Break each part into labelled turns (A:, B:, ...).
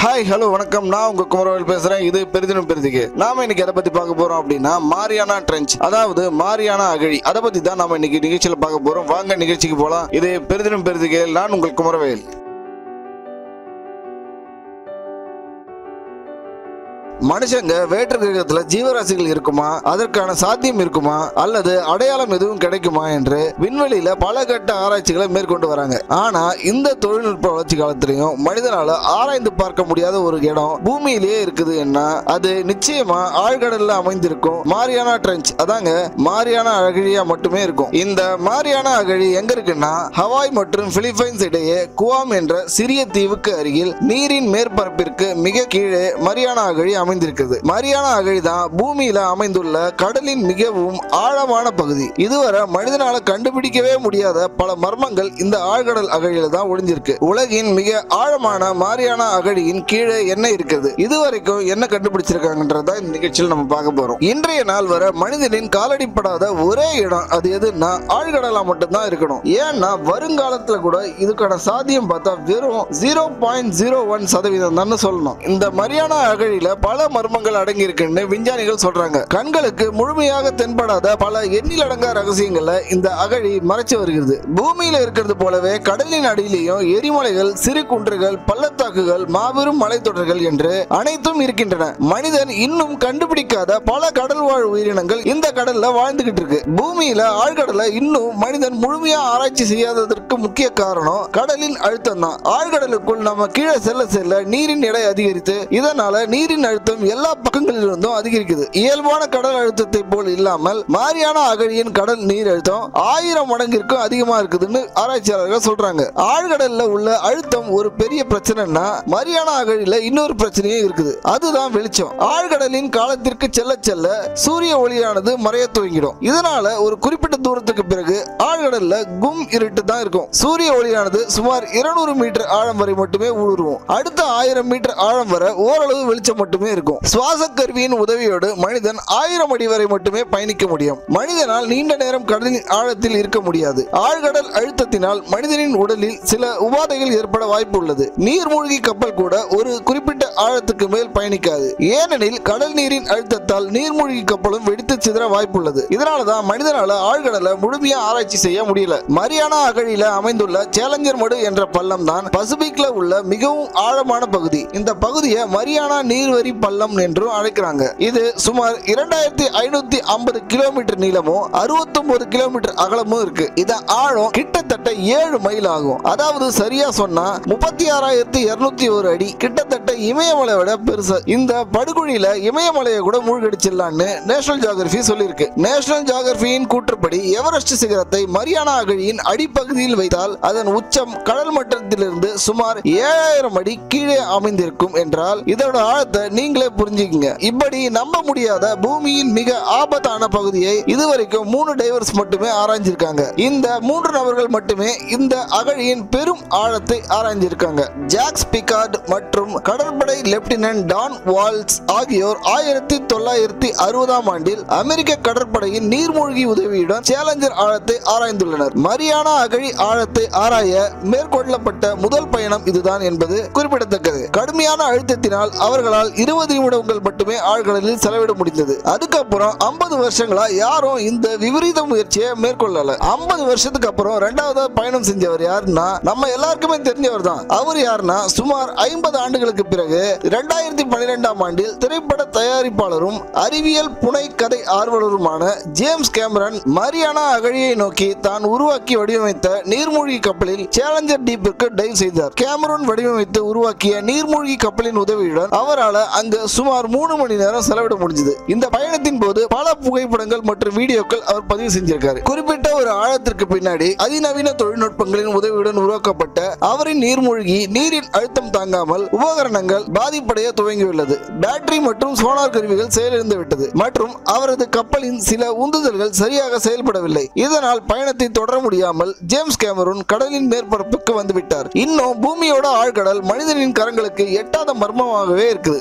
A: hi hello வணக்கம் நான் உங்க குமரவேல் பேசுறேன் இது பெரிதினும் பெரிதுக்கு நாம இன்னைக்கு எதை பத்தி பார்க்க போறோம் அப்படின்னா மாரியானா ட்ரெஞ்ச் அதாவது மாரியானா அகழி அதை பத்தி தான் நாம இன்னைக்கு நிகழ்ச்சியில பார்க்க போறோம் வாங்க நிகழ்ச்சிக்கு போலாம் இது பெரிதினும் பெரிதுக்கு நான் உங்கள் குமரவேல் மனுஷங்க வேற்று கிரகத்துல ஜீவராசிகள் இருக்குமா அதற்கான சாத்தியம் இருக்குமா அல்லது அடையாளம் எதுவும் கிடைக்குமா என்று விண்வெளியில பல கட்ட ஆராய்ச்சிகளை மேற்கொண்டு வராங்க ஆனா இந்த தொழில்நுட்ப வளர்ச்சி காலத்திலையும் மனிதனால ஆராய்ந்து பார்க்க முடியாத ஒரு இடம் பூமியிலேயே இருக்குது என்ன அது நிச்சயமா ஆழ்கடல்ல அமைந்திருக்கும் மாரியானா ட்ரெஞ்ச் அதாங்க மாரியானா அகழியா மட்டுமே இருக்கும் இந்த மாரியானா அகழி எங்க இருக்குன்னா ஹவாய் மற்றும் பிலிப்பைன்ஸ் இடையே குவாம் என்ற சிறிய தீவுக்கு அருகில் நீரின் மேற்பரப்பிற்கு மிக கீழே மரியானா அகழி அமைந்திருக்கிறது மரியானா அகழி தான் பூமியில அமைந்துள்ள கடலின் மிகவும் ஆழமான பகுதி இதுவரை மனிதனால கண்டுபிடிக்கவே முடியாத பல மர்மங்கள் இந்த ஆழ்கடல் அகழியில தான் ஒளிஞ்சிருக்கு உலகின் மிக ஆழமான மாரியானா அகழியின் கீழே என்ன இருக்குது இதுவரைக்கும் என்ன கண்டுபிடிச்சிருக்காங்கன்றத இந்த நிகழ்ச்சியில் நம்ம பார்க்க போறோம் இன்றைய நாள் வரை மனிதனின் காலடிப்படாத ஒரே இடம் அது எதுன்னா ஆழ்கடலா மட்டும்தான் இருக்கணும் ஏன்னா வருங்காலத்துல கூட இதுக்கான சாத்தியம் பார்த்தா வெறும் ஜீரோ பாயிண்ட் ஜீரோ ஒன் சதவீதம் தான் சொல்லணும் இந்த மரியானா அகழியில பல மர்மங்கள் அடங்கி இருக்குன்னு விஞ்ஞானிகள் சொல்றாங்க கண்களுக்கு முழுமையாக தென்படாத பல எண்ணிலடங்கா ரகசியங்களை இந்த அகழி மறைச்சு வருகிறது பூமியில இருக்கிறது போலவே கடலின் அடியிலேயும் எரிமலைகள் சிறு குன்றுகள் பள்ளத்தாக்குகள் மாபெரும் மலைத்தொடர்கள் என்று அனைத்தும் இருக்கின்றன மனிதன் இன்னும் கண்டுபிடிக்காத பல கடல் வாழ் உயிரினங்கள் இந்த கடல்ல வாழ்ந்துகிட்டு இருக்கு பூமியில ஆழ்கடலை இன்னும் மனிதன் முழுமையா ஆராய்ச்சி செய்யாததற்கு முக்கிய காரணம் கடலின் அழுத்தம் தான் ஆழ்கடலுக்குள் நம்ம கீழே செல்ல செல்ல நீரின் எடை அதிகரித்து இதனால நீரின் அழுத்தம் எல்லா பக்கங்களிலிருந்தும் அதிகரிக்குது இயல்பான கடல் அழுத்தத்தை போல் இல்லாமல் மாரியான அகழியின் கடல் நீர் அழுத்தம் ஆயிரம் மடங்கிற்கும் அதிகமா இருக்குதுன்னு ஆராய்ச்சியாளர்கள் சொல்றாங்க ஆழ்கடல்ல உள்ள அழுத்தம் ஒரு பெரிய பிரச்சனைனா மரியானா அகழியில இன்னொரு பிரச்சனையும் இருக்குது அதுதான் வெளிச்சம் ஆழ்கடலின் காலத்திற்கு செல்ல செல்ல சூரிய ஒளியானது மறைய துவங்கிடும் இதனால ஒரு குறிப்பிட்ட தூரத்துக்கு பிறகு ஆழ்கடல்ல கும் இருட்டு தான் இருக்கும் சூரிய ஒளியானது சுமார் 200 மீட்டர் ஆழம் வரை மட்டுமே ஊடுருவும் அடுத்த ஆயிரம் மீட்டர் ஆழம் வரை ஓரளவு வெளிச்சம் மட்டுமே இருக்கும் சுவாச கருவியின் உதவியோடு மனிதன் ஆயிரம் அடி வரை மட்டுமே பயணிக்க முடியும் மனிதனால் நீண்ட நேரம் கடலின் ஆழத்தில் இருக்க முடியாது ஆழ்கடல் அழுத்தத்தினால் மனிதனின் உடலில் சில உபாதைகள் ஏற்பட வாய்ப்பு உள்ளது நீர்மூழ்கி கப்பல் கூட ஒரு குறிப்பிட்ட ஆழத்துக்கு மேல் பயணிக்காது ஏனெனில் கடல் நீரின் அழுத்தத்தால் நீர்மூழ்கி கப்பலும் வெடித்து சிதற வாய்ப்புள்ளது இதனாலதான் மனிதனால ஆழ்கடலை முழுமையா ஆராய்ச்சி செய்ய முடியல மரியானா அகழியில அமைந்துள்ள சேலஞ்சர் மடு என்ற பள்ளம் தான் பசிபிக்ல உள்ள மிகவும் ஆழமான பகுதி இந்த பகுதியை மரியானா நீர்வரி பள்ளம் என்றும் அழைக்கிறாங்க இது சுமார் இரண்டாயிரத்தி ஐநூத்தி ஐம்பது கிலோமீட்டர் நீளமும் அறுபத்தொன்பது கிலோமீட்டர் அகலமும் இருக்கு இதன் ஆழம் கிட்டத்தட்ட ஏழு மைல் ஆகும் அதாவது சரியா சொன்னா முப்பத்தி ஆறாயிரத்தி இருநூத்தி ஒரு அடி கிட்டத்தட்ட இமயமலை விட பெருசு இந்த படுகுழியில இமயமலையை கூட மூழ்கடிச்சிடலான்னு நேஷனல் ஜியோகிராபி சொல்லியிருக்கு நேஷனல் ஜியோகிராபியின் கூற்றுப்படி எவரெஸ்ட் சிகரத்தை மரியானா அகழியின் அடிப்பகுதியில் வைத்தால் அதன் உச்சம் கடல் மட்டத்திலிருந்து சுமார் ஏழாயிரம் அடி கீழே அமைந்திருக்கும் என்றால் இதோட ஆழத்தை நீங்களே புரிஞ்சுக்கங்க இப்படி நம்ப முடியாத பூமியின் மிக ஆபத்தான பகுதியை இதுவரைக்கும் மூணு டைவர்ஸ் மட்டுமே ஆராய்ஞ்சிருக்காங்க இந்த மூன்று நபர்கள் மட்டுமே இந்த அகழியின் பெரும் ஆழத்தை ஆராய்ஞ்சிருக்காங்க ஜாக்ஸ் பிகார்ட் மற்றும் கடற்படை லெப்டினன்ட் டான் வால்ஸ் ஆகியோர் ஆயிரத்தி தொள்ளாயிரத்தி அறுபதாம் ஆண்டில் அமெரிக்க கடற்படையின் நீர்மூழ்கி உதவியுடன் சேலஞ்சர் ஆழத்தை ஆராய்ந்துள்ளனர் மரியானா அகழி ஆழத்தை ஆராய மேற்கொள்ளப்பட்ட முதல் பயணம் இதுதான் என்பது குறிப்பிடத்தக்கது கடுமையான அழுத்தத்தினால் அவர்களால் இருபது நிமிடங்கள் மட்டுமே ஆழ்கடலில் செலவிட முடிந்தது அதுக்கப்புறம் ஐம்பது வருஷங்களா யாரும் இந்த விபரீத முயற்சியை மேற்கொள்ளல ஐம்பது வருஷத்துக்கு அப்புறம் ரெண்டாவது பயணம் செஞ்சவர் யாருன்னா நம்ம எல்லாருக்குமே தெரிஞ்சவர் தான் அவர் யாருன்னா சுமார் ஐம்பது ஆண்டுகளுக்கு பிறகு இரண்டாயிரத்தி பன்னிரெண்டாம் ஆண்டில் திரைப்பட தயாரிப்பாளரும் அறிவியல் புனை கதை ஆர்வலருமான ஜேம்ஸ் கேமரன் மரியானா அகழியை நோக்கி தான் உருவாக்கி வடிவமைத்த நீர்மூழ்கி கப்பலில் சேலஞ்சர் டீப்பிற்கு டைவ் செய்தார் கேமரூன் வடிவமைத்து உருவாக்கிய நீர்மூழ்கி கப்பலின் உதவியுடன் அவரால் அங்கு சுமார் மூணு மணி நேரம் செலவிட முடிஞ்சது இந்த பயணத்தின் போது பல புகைப்படங்கள் மற்றும் வீடியோக்கள் அவர் பதிவு செஞ்சிருக்காரு குறிப்பிட்ட ஒரு ஆழத்திற்கு பின்னாடி அதிநவீன தொழில்நுட்பங்களின் உதவியுடன் உருவாக்கப்பட்ட அவரின் நீர்மூழ்கி நீரின் அழுத்தம் தாங்காமல் உபகரணங்கள் பாதிப்படைய துவங்கியுள்ளது பேட்டரி மற்றும் சோனார் கருவிகள் செயலிழந்து விட்டது மற்றும் அவரது கப்பலின் சில உந்துதல்கள் சரியாக செயல்படவில்லை இதனால் பயணத்தை தொடர முடியாமல் ஜேம்ஸ் கேமரூன் கடலின் மேற்பரப்புக்கு வந்துவிட்டார் இன்னும் பூமியோட ஆழ்கடல் மனிதனின் கரங்களுக்கு எட்டாத மர்மமாகவே இருக்குது மனித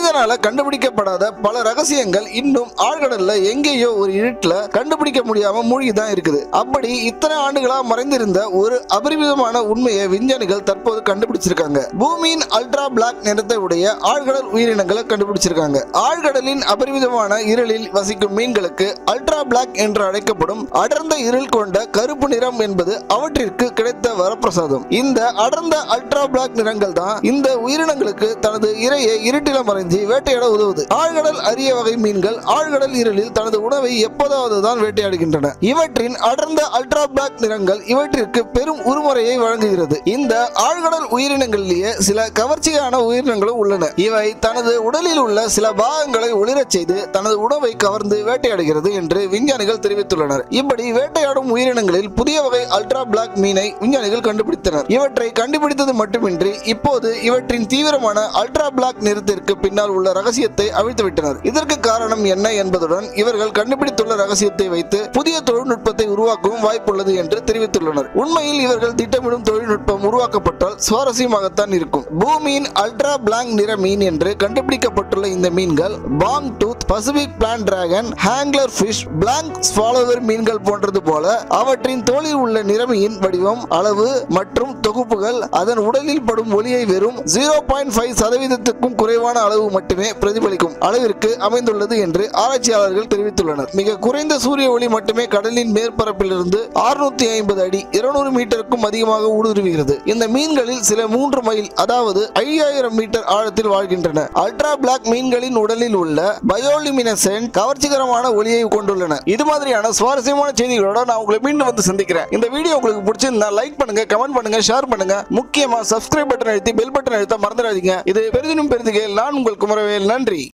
A: மனிதனால கண்டுபிடிக்கப்படாத பல ரகசியங்கள் இன்னும் ஆழ்கடல்ல எங்கேயோ ஒரு இருட்டுல கண்டுபிடிக்க முடியாம மூழ்கி தான் இருக்குது அப்படி இத்தனை ஆண்டுகளா மறைந்திருந்த ஒரு அபரிமிதமான உண்மையை விஞ்ஞானிகள் தற்போது கண்டுபிடிச்சிருக்காங்க பூமியின் அல்ட்ரா பிளாக் நிறத்தை உடைய ஆழ்கடல் உயிரினங்களை கண்டுபிடிச்சிருக்காங்க ஆழ்கடலின் அபரிமிதமான இருளில் வசிக்கும் மீன்களுக்கு அல்ட்ரா பிளாக் என்று அழைக்கப்படும் அடர்ந்த இருள் கொண்ட கருப்பு நிறம் என்பது அவற்றிற்கு கிடைத்த வரப்பிரசாதம் இந்த அடர்ந்த அல்ட்ரா பிளாக் நிறங்கள் தான் இந்த உயிரினங்களுக்கு தனது இரையை இருட்டில மறைஞ்சு வேட்டையாட உதவுது ஆழ்கடல் அரிய வகை மீன்கள் ஆழ்கடல் இருளில் தனது உணவை எப்போதாவது தான் வேட்டையாடுகின்றன இவற்றின் அடர்ந்த அல்ட்ரா பிளாக் நிறங்கள் இவற்றிற்கு பெரும் உருமுறையை வழங்குகிறது இந்த ஆழ்கடல் உயிரினங்களிலேயே சில கவர்ச்சியான உயிரினங்களும் உள்ளன இவை தனது உடலில் உள்ள சில பாகங்களை ஒளிரச் செய்து தனது உணவை கவர்ந்து வேட்டையாடுகிறது என்று விஞ்ஞானிகள் தெரிவித்துள்ளனர் இப்படி வேட்டையாடும் உயிரினங்களில் புதிய வகை அல்ட்ரா பிளாக் மீனை விஞ்ஞானிகள் கண்டுபிடித்தனர் இவற்றை கண்டுபிடித்தது மட்டுமின்றி இப்போது இவற்றின் தீவிரமான அல்ட்ரா பிளாக் நிறத்திற்கு பின்னால் உள்ள ரகசியத்தை அவிழ்த்துவிட்டனர் இதற்கு காரணம் என்ன என்பதுடன் இவர்கள் கண்டுபிடித்துள்ள ரகசியத்தை வைத்து புதிய தொழில்நுட்பத்தை உருவாக்கவும் வாய்ப்புள்ளது என்று தெரிவித்துள்ளனர் உண்மையில் இவர்கள் திட்டமிடும் தொழில்நுட்பம் உருவாக்கப்பட்டால் சுவாரஸ்யமாகத்தான் இருக்கும் பூமியின் அல்ட்ரா பிளாக் நிற மீன் என்று கண்டுபிடிக்கப்பட்டுள்ள இந்த மீன்கள் fangtooth Pacific black dragon angler fish black swallower மீன்கள் போன்றது போல அவற்றின் தோலில் உள்ள நிறமியின் வடிவம் அளவு மற்றும் தொகுப்புகள் அதன் உடலில் படும் ஒளியை வெறும் ஜீரோ பாயிண்ட் ஃபைவ் சதவீதத்துக்கும் குறைவான அளவு மட்டுமே பிரதிபலிக்கும் அளவிற்கு அமைந்துள்ளது என்று ஆராய்ச்சியாளர்கள் தெரிவித்துள்ளனர் மிக குறைந்த சூரிய ஒளி மட்டுமே கடலின் மேற்பரப்பிலிருந்து 650 ஐம்பது அடி இருநூறு மீட்டருக்கும் அதிகமாக ஊடுருவுகிறது இந்த மீன்களில் சில மூன்று மைல் அதாவது ஐயாயிரம் மீட்டர் ஆழத்தில் வாழ்கின்றன அல்ட்ரா பிளாக் மீன்களின் உடலில் உள்ள பயோலிமினசென்ட் கவர்ச்சிகரமான ஒளியை கொண்டுள்ளன இது மாதிரியான சுவாரஸ்யமான செய்திகளோட நான் உங்களை மீண்டும் வந்து சந்திக்கிறேன் இந்த வீடியோ உங்களுக்கு பிடிச்சிருந்தா லைக் பண்ணுங்க கமெண்ட் பண்ணுங்க ஷேர் பண்ணுங்க முக்கியமா சப்ஸ்கிரைப் பட்டன் அழுத்தி பெல் பட்டன் அழுத்த மறந்துடாதீங்க இது பெரிதினும் பெரிதுகேல் நான் உங்கள் குமரவேல் நன்றி